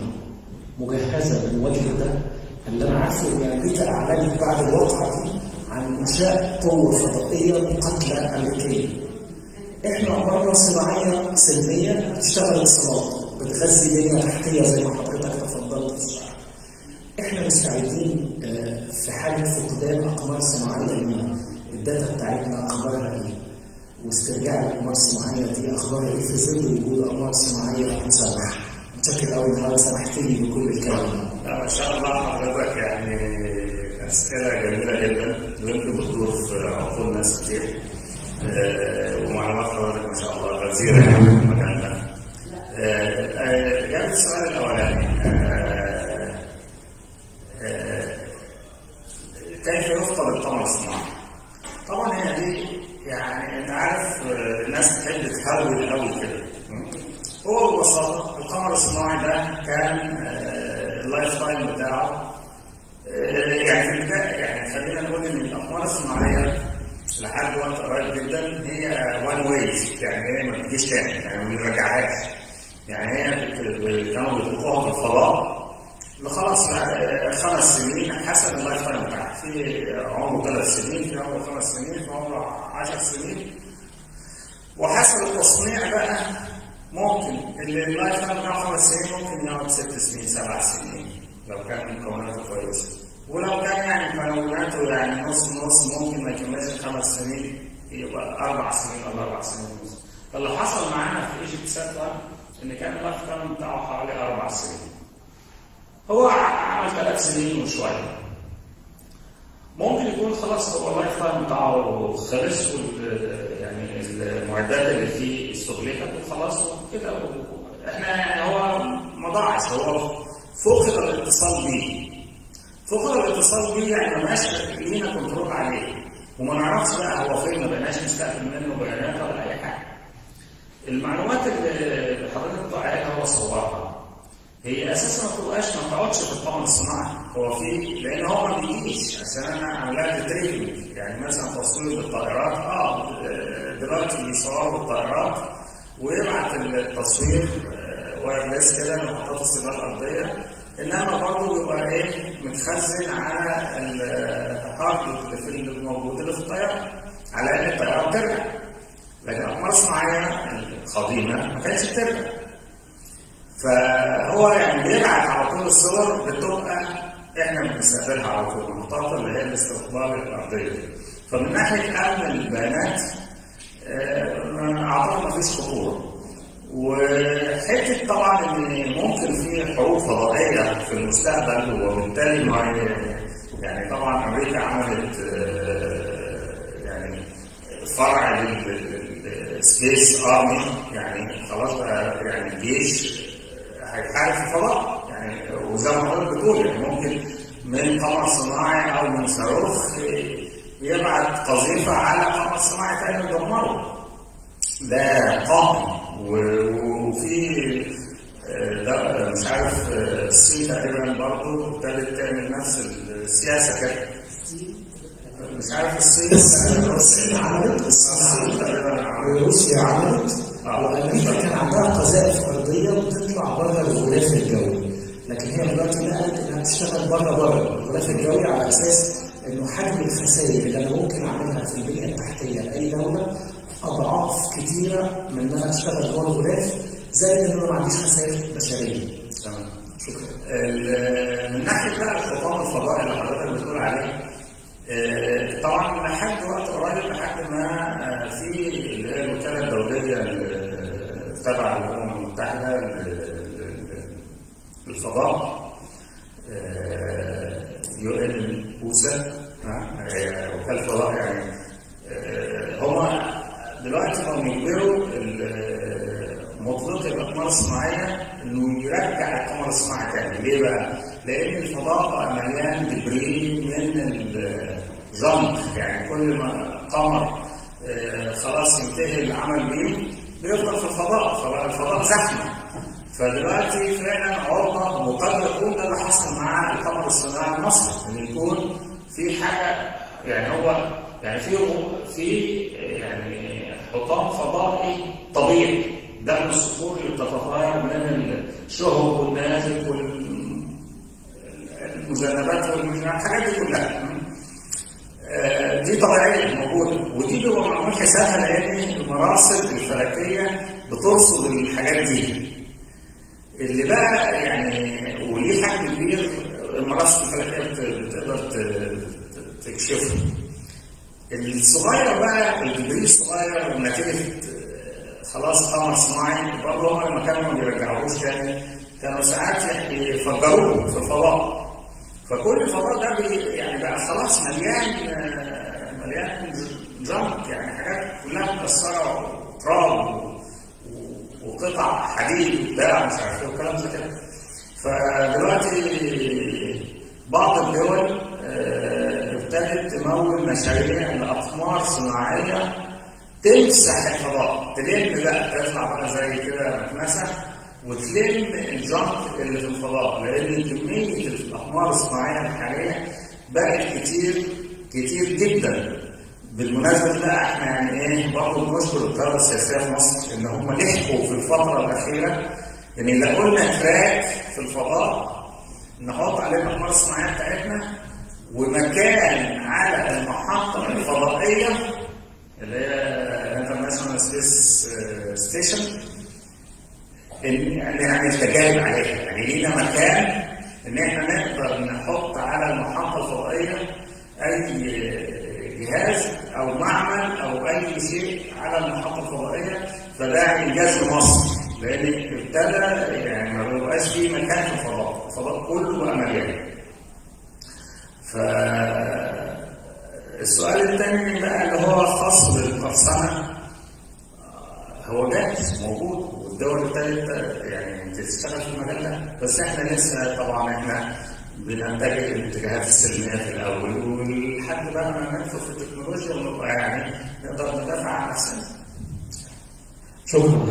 D: مجهزة للوجه ده؟ اللي أنا عارفه إن أمريكا أعلنت بعد الواقعة دي عن إنشاء قوة فضائية مقاتلة أمريكية احنا اقمارنا صناعيه سلميه بتشتغل اتصالات بتغذي بنيه تحتيه زي ما حضرتك تفضلت في الشرح. احنا مستعدين آه، في حاله فقدان اقمار صناعيه لنا الداتا بتاعتنا اخبارها ايه؟ واسترجاع الاقمار الصناعيه دي اخبارها ايه في ظل وجود اقمار صناعيه مسامح؟ متشكر قوي ان حضرتك سمحت لي بكل الكلام ده.
B: لا ما شاء الله حضرتك يعني أسئلة جميلة جدا يمكن بتدور في عقول ناس كتير آه، ومعلومات حضرتك ما شاء الله غزيرة يعني في المكان ده. آه، آه، إجابة السؤال الأولاني آه، آه، كيف يفقد القمر الصناعي؟ طبعا هي دي يعني انت عارف آه، الناس بتحب تهول قوي كده هو ببساطه القمر الصناعي ده كان آه، اللايف تايم بتاعه آه، يعني في البدايه يعني خلينا نقول ان الاقمار الصناعيه لحد وقت قريب جدا هي وان واي يعني هي ما بتجيش تاني يعني ما بنرجعهاش يعني هي بت- كانوا بيطلقوها في الفضاء خلاص يعني خمس سنين حسب اللايف تايم بتاعها في عمره ثلاث سنين في عمره خمس سنين في عمره 10 سنين وحسب التصنيع بقى ممكن اللي اللايف تايم بتاعه خمس سنين ممكن يقعد ست سنين سبع سنين لو كان مكوناته كويسه ولو كان يعني مكوناته يعني نص نص ممكن ما يكملش خمس سنين يبقى اربع سنين ولا اربع سنين ونص فاللي حصل معانا في ايجيبت سات ان كان اللايف تايم بتاعه حوالي اربع سنين هو عمل ثلاث سنين وشويه ممكن يكون خلاص هو اللايف تايم بتاعه خلص وال- يعني المعدات اللي فيه استهلكت وخلاص وكده و- احنا يعني هو ما ضاعش هو فقد الاتصال بيه فقد الاتصال بيه يعني ما بقاش لينا كنترول عليه وما نعرفش بقى هو فين ما بقناش نستقبل منه بيانات ولا اي حاجه المعلومات اللي حضرتك بتقول عليها هو صورها هي اساسا ما بتبقاش ما بتقعدش في القمر الصناعي هو في لان هو ما بيجيش عشان انا عاملها تريننج يعني مثلا تصوير بالطائرات اه دلوقتي بيصوروا بالطائرات ويبعت التصوير وايرلس كده لمحطات السباق الارضيه انما برضه بيبقى ايه متخزن على الهارد اللي في الموجود اللي في الطياره على ان الطياره بترجع لكن الاقمار الصناعيه القديمه ما كانتش بترجع فهو يعني بيبعت على طول الصور بتبقى احنا بنستقبلها على طول المحطات اللي هي الاستقبال الارضيه فمن ناحيه امن البيانات آه، اعتقد ما فيش خطوره وحته طبعا ان ممكن في حروب فضائيه في المستقبل وبالتالي ما يعني طبعا امريكا عملت آه، يعني فرع للسبيس ارمي يعني خلاص بقى يعني الجيش هيحارب في الفضاء يعني وزي ما حضرتك بتقول يعني ممكن من قمر صناعي او من صاروخ يبعت قذيفه على قمر صناعي تاني يدمره ده قائم و- وفي آه، ده مش عارف آه، الصين تقريبا برضه ابتدت تعمل نفس السياسه كده مش عارف الصين
D: الصين عملت الصين
B: تقريبا عملت.
D: روسيا عملت
B: آه.
D: وامريكا كان عندها قذائف ارضيه بتطلع بره الغلاف الجوي لكن هي دلوقتي نقلت انها تشتغل بره بره الغلاف الجوي على اساس انه حجم الخسائر اللي انا ممكن اعملها في البنيه التحتيه لاي دوله اضعاف كتيره من ان انا اشتغل جوه الغلاف زي ان انا ما عنديش خسائر بشريه
B: تمام
D: شكرا
B: ال- من ناحيه بقى الخطاب الفضائي اللي حضرتك بتقول عليه آه، طبعا لحد وقت قريب لحد ما آه، في اللي هي الوكاله الدوليه ال- تبع الامم المتحده لل- لل- للفضاء يو ان اوسا وكاله الفضاء يعني آه، هم دلوقتي هم يجبروا ال- مطلق الاقمار الصناعيه انه يرجع القمر الصناعي تاني ليه بقى؟ لان الفضاء بقى مليان دبري من الجنك يعني كل ما قمر آه، خلاص ينتهي العمل بيه بيفضل في الفضاء فبقى الفضاء زحمه فدلوقتي فعلا عرضه وقد يكون ده اللي حصل مع القمر الصناعي المصري ان يكون في حاجه يعني هو يعني في في يعني حطام فضائي طبيعي ده من الصخور اللي بتتطاير من الشهب والنازل والمذنبات والحاجات دي كلها آه، دي طبيعيه موجوده ودي بيبقى معمول حسابها لان المراصد الفلكيه بترصد الحاجات دي اللي بقى يعني وليه حجم كبير المراصد الفلكيه بت- بتقدر ت- ت- تكشفه الصغير بقى الجبريل الصغير نتيجه آه، خلاص قمر صناعي برضه هم لما كانوا ما بيرجعوهوش تاني كانوا ساعات يفجروه في الفضاء فكل الفضاء ده بي يعني بقى خلاص مليان آه، مليان جنك يعني حاجات كلها مكسره وتراب و- و- وقطع حديد وبتاع مش عارف ايه وكلام زي كده فدلوقتي بعض الدول آه، ابتدت تمول مشاريع لاقمار صناعيه تمسح الفضاء تلم بقى تطلع بقى زي كده مكنسه وتلم الجنك اللي في الفضاء لان كميه الاقمار الصناعيه الحاليه بقت كتير كتير جدا بالمناسبه بقى احنا يعني ايه برضه بنشكر القياده السياسيه في مصر ان هم لحقوا في الفتره الاخيره يعني لقوا لنا تراك في الفضاء نحط عليه الاقمار الصناعيه بتاعتنا ومكان على المحطه الفضائيه اللي هي انترناشونال سبيس ستيشن يعني يعني التجارب عليها يعني لينا مكان ان احنا نقدر نحط على المحطه الفضائيه اي جهاز او معمل او اي شيء على المحطه الفضائيه فده انجاز لمصر لان ابتدى يعني ما بيبقاش فيه مكان في الفضاء الفضاء كله بقى مليان ف السؤال الثاني بقى اللي هو خاص بالقرصنه هو جاهز موجود والدول الثالثه يعني بتشتغل في المجال ده بس احنا لسه طبعا احنا بنتجه للاتجاهات السلميه في الاول ولحد بقى ما ندخل في التكنولوجيا ونبقى يعني نقدر ندافع عن نفسنا.
D: شكرا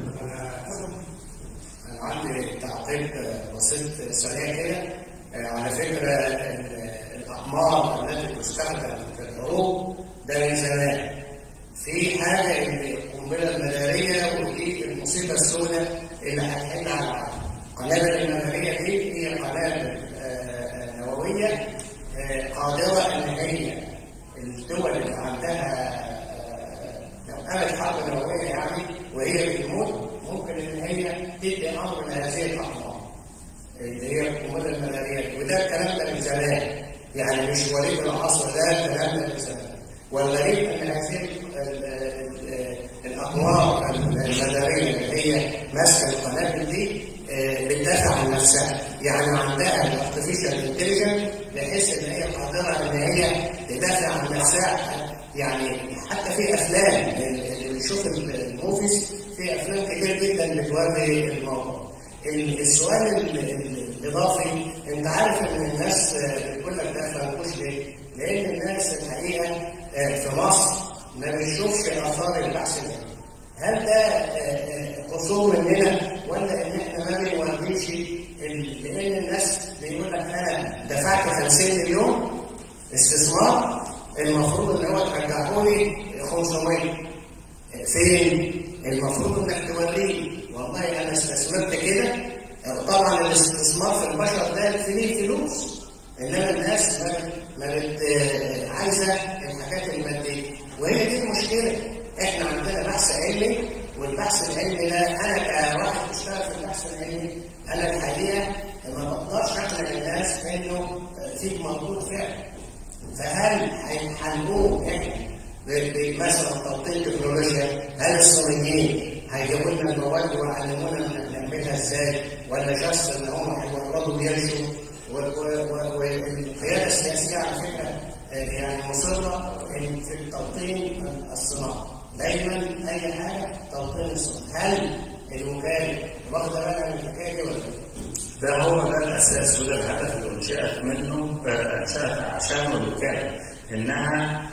E: أنا عندي تعقيب بسيط سريع كده على فكرة الأقمار التي تستخدم في الحروب ده من زمان في حاجة إن القنبلة المدارية ودي المصيبة السوداء اللي هتحل على العالم القنابل المدارية دي هي قنابل نووية قادرة إن هي الدول اللي عندها لو قامت حرب نووية يعني وهي بتموت ممكن ان هي تدي امر لهذه الاقمار اللي هي القنبله المداريه وده الكلام ده من زمان يعني مش وليد العصر ده الكلام ده من زمان والغريب ان هذه الاقمار المداريه اللي هي ماسكه القنابل دي بتدافع عن نفسها يعني عندها الارتفيشال انتليجنت بحيث ان هي قادره ان هي تدافع عن نفسها يعني حتى في افلام اللي بنشوف الموفيز في افلام كتير جدا بتوري الموضوع السؤال الاضافي انت عارف ان الناس بتقول لك ده فرنكوش ليه؟ لان الناس الحقيقه في مصر ما بنشوفش اثار البحث ده هل ده قصور مننا ولا ان احنا ما بنوريش لان الناس بيقول لك انا دفعت 50 مليون استثمار المفروض ان هو ترجعه لي 500 فين؟ المفروض انك توريه والله انا استثمرت كده طبعا الاستثمار في البشر ده فيه فلوس انما الناس ما ما بت عايزه الحاجات الماديه وهي دي المشكله احنا عندنا بحث علمي والبحث العلمي ده انا كواحد بشتغل في البحث العلمي انا الحقيقه ما بقدرش اقنع الناس انه في موجود فعلا فهل هنقوم احنا مثلا توطين تكنولوجيا هل الصينيين هيجيبوا لنا المواد ويعلمونا نعملها ازاي ولا جاست ان هم هيوردوا ويمشوا والقياده السياسيه على فكره يعني مصره ان في التوطين الصناعي دايما اي حاجه توطين الصناعي هل الوكاله واخده بالها من الحكايه دي ولا
B: ده هو ده الاساس وده الهدف اللي انشات منه انشات عشانه الوكاله انها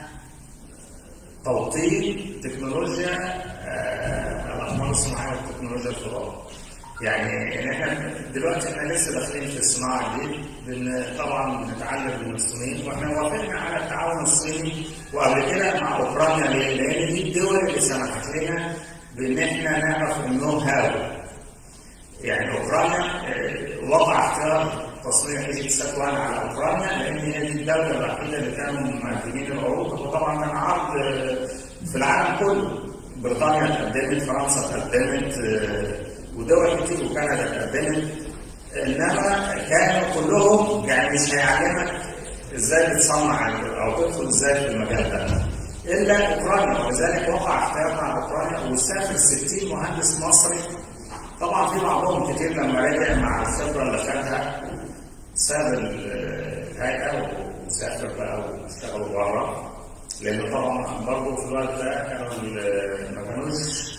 B: توطين تكنولوجيا الاقمار الصناعيه والتكنولوجيا الفضاء. يعني ان احنا دلوقتي احنا لسه داخلين في الصناعه دي بن طبعا بنتعلم من الصينيين واحنا وافقنا على التعاون الصيني وقبل كده مع اوكرانيا ليه؟ لان دي الدول اللي سمحت لنا بان احنا نعرف النو هاو. يعني اوكرانيا وقع اختيار تصنيع ايجيبت سات 1 على اوكرانيا لان هي دي الدوله الوحيده اللي كانوا مقدمين العروض وطبعا كان عرض في العالم كله بريطانيا قدمت فرنسا قدمت ودول كتير وكندا قدمت انما كانوا كلهم يعني مش هيعلمك ازاي بتصنع او تدخل ازاي في المجال ده الا اوكرانيا ولذلك وقع اختيارنا على اوكرانيا وسافر 60 مهندس مصري طبعا في بعضهم كتير لما رجع مع الخبره اللي خدها ساب الهيئه وسافر بقى واشتغلوا بره لان طبعا برضه في الوقت ده كانوا ما كانوش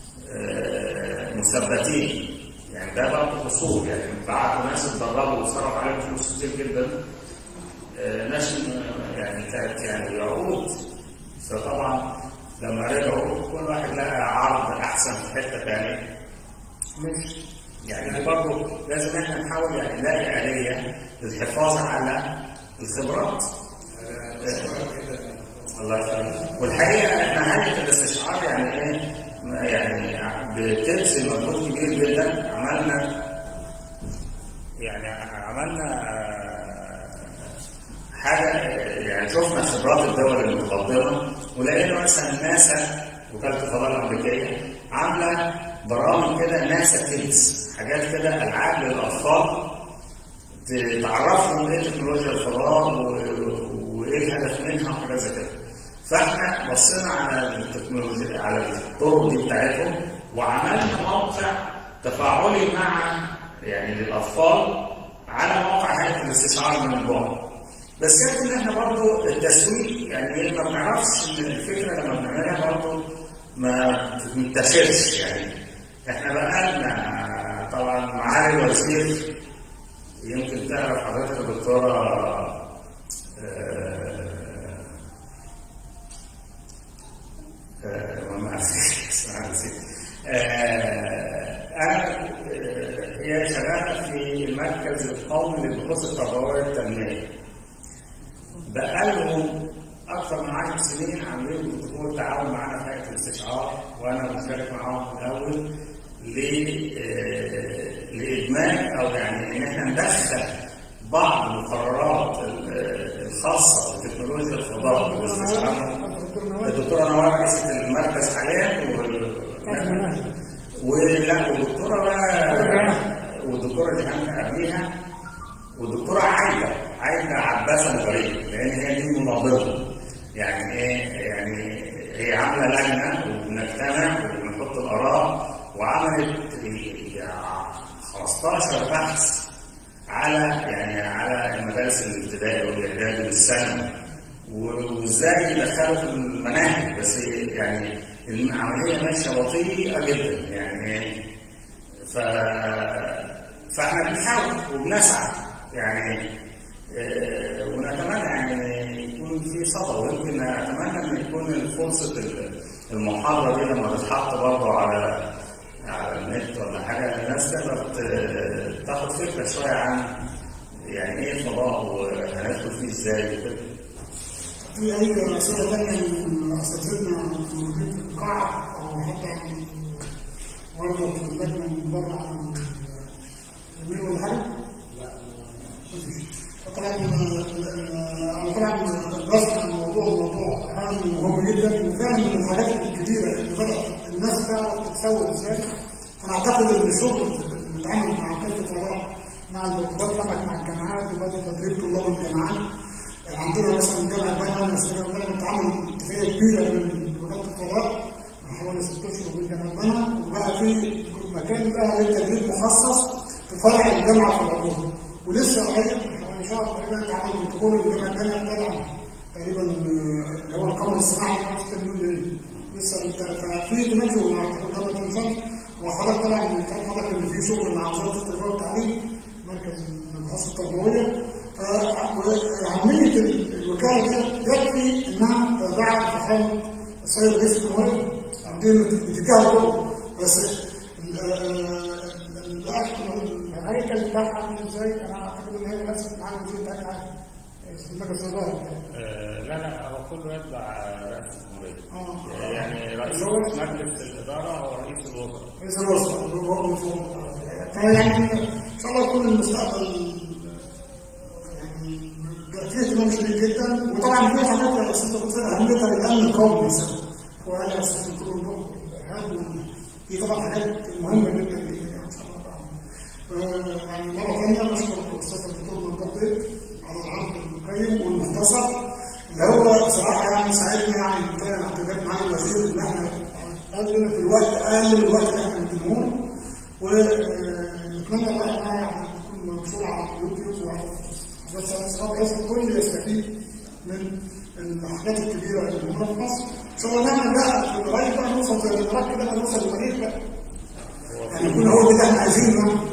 B: مثبتين يعني ده برضه قصور يعني بعتوا ناس اتدربوا وصرف عليهم فلوس كتير جدا ناس يعني كانت يعني عروض فطبعا لما رجعوا كل واحد لقى عرض احسن في حته ثانيه مش يعني دي برضه لازم احنا نحاول يعني نلاقي آلية للحفاظ على الخبرات الله يخليك والحقيقه احنا هيئه الاستشعار يعني ايه يعني بتبذل مجهود كبير جدا عملنا يعني عملنا حاجه يعني شفنا خبرات الدول المتقدمه ولقينا مثلا ناسا وكاله الفضاء الامريكيه عامله برامج كده ناسا كيدز حاجات كده العاب للاطفال تعرفهم ايه تكنولوجيا الفضاء و- وايه الهدف منها وحاجات زي كده. فاحنا بصينا على التكنولوجيا على الطرق دي بتاعتهم وعملنا موقع تفاعلي مع يعني للاطفال على موقع هيئه الاستشعار من البعد. بس يمكن ان احنا برضه التسويق يعني ايه ما بنعرفش ان الفكره لما بنعملها برضه ما بتنتشرش يعني احنا بقالنا طبعا معالي الوزير يمكن تعرف حضرتك الدكتورة آه، آه، ما أعرف اسمها نسيت. آه، أنا آه، هي شغالة في المركز القومي للبحوث التربوية والتنمية. بقالهم أكثر من 10 سنين عاملين بروتوكول تعاون معانا في هيئة الاستشعار وأنا مشترك معاهم في الأول ل- آه، لإدماج أو يعني إن إحنا ندخل بعض المقررات ال- الخاصة بتكنولوجيا الفضاء والاستشعار الدكتورة نوال رئيسة المركز حاليا وال- ولا والدكتورة بقى والدكتورة اللي كانت قبليها والدكتورة عايدة عايدة عباس الغريب لأن هي دي مناظرة يعني إيه يعني هي عاملة لجنة وبنجتمع وبنحط الآراء وعملت يعني 15 بحث على يعني على المدارس الابتدائي والاعدادي والثانوي وازاي يدخلوا في المناهج بس يعني العمليه ماشيه بطيئه جدا يعني ف فاحنا بنحاول وبنسعى يعني آه، ونتمنى يعني يكون في صدى ويمكن اتمنى ان يكون فرصه المحاضره دي لما تتحط برضه على على النت ولا حاجه الناس تقدر ت- تاخد فكره شويه عن يعني ايه الفضاء وهندخل فيه ازاي وكده.
A: في أي أسئلة تانية من أساتذتنا موجودين في القاعة أو حتى من برضه في اللجنة من بره عن اليمين ولا حاجة؟ لا طبعا أنا طبعا درست عن الموضوع الموضوع هام مهم جدا وفعلا من الحاجات الكبيرة اللي بدأت الناس تعرف تتسوق ازاي أنا أعتقد إن الشغل بيتعامل مع كافة الفضاء مع البطلة مع الجامعات وبدأ تدريب طلاب الجامعات عندنا مثلا جامعة بنها مثلا بنها بتعمل اتفاقية كبيرة من وزارة الفضاء حوالي ست اشهر من جامعة بنها وبقى في مكان بقى للتدريب مخصص في فرع الجامعة في العبور ولسه قريب حوالي شهر تقريبا اتعمل بروتوكول الجامعة بنها طلع تقريبا آه، اللي هو القمر الصناعي اللي عرفت تقول لسه انت- ففي تنجم مع جامعة الانسان وحضرتك طبعا كان حضرتك ان في شغل مع وزارة التربية والتعليم مركز البحوث التربوية فعملية الوكالة دي يكفي انها تدعم فخامة السيد رئيس الجمهورية دي بتتجاه كله بس ال- ال- ال- الهيكل بتاعها عامل ازاي انا اعتقد ان هي لازم معانا الوزير بتاعك عارف المجلس الوزاري
B: آه، لا لا هو كله يتبع رئيس الجمهورية.
A: اه
B: يعني رئيس مجلس الإدارة هو رئيس الوزراء.
A: رئيس الوزراء اللي هو المفروض فيعني ان شاء الله يكون المستقبل يعني في اهتمام شديد جدا وطبعا في حاجات يا استاذ دكتور اهميتها للامن القومي مثلا وعلى اساس الكنترول الارهاب دي طبعا حاجات مهمه جدا جدا ان شاء الله تعالى. آه، يعني مره ثانيه بشكر الاستاذ الدكتور منتظر على العرض القيم والمختصر اللي هو بصراحه يعني ساعدنا يعني كان اعتقاد معالي الوزير ان احنا قلل في الوقت اقل من الوقت اللي احنا بنتمون ونتمنى الله تعالى يعني تكون منشوره على اليوتيوب وعلى بس انا بحيث الكل يستفيد من الحاجات الكبيره اللي موجوده في مصر ان شاء الله نعمل بقى لغايه بقى نوصل زي الامارات كده نوصل للمريخ بقى يعني يكون هو ده اللي احنا عايزينه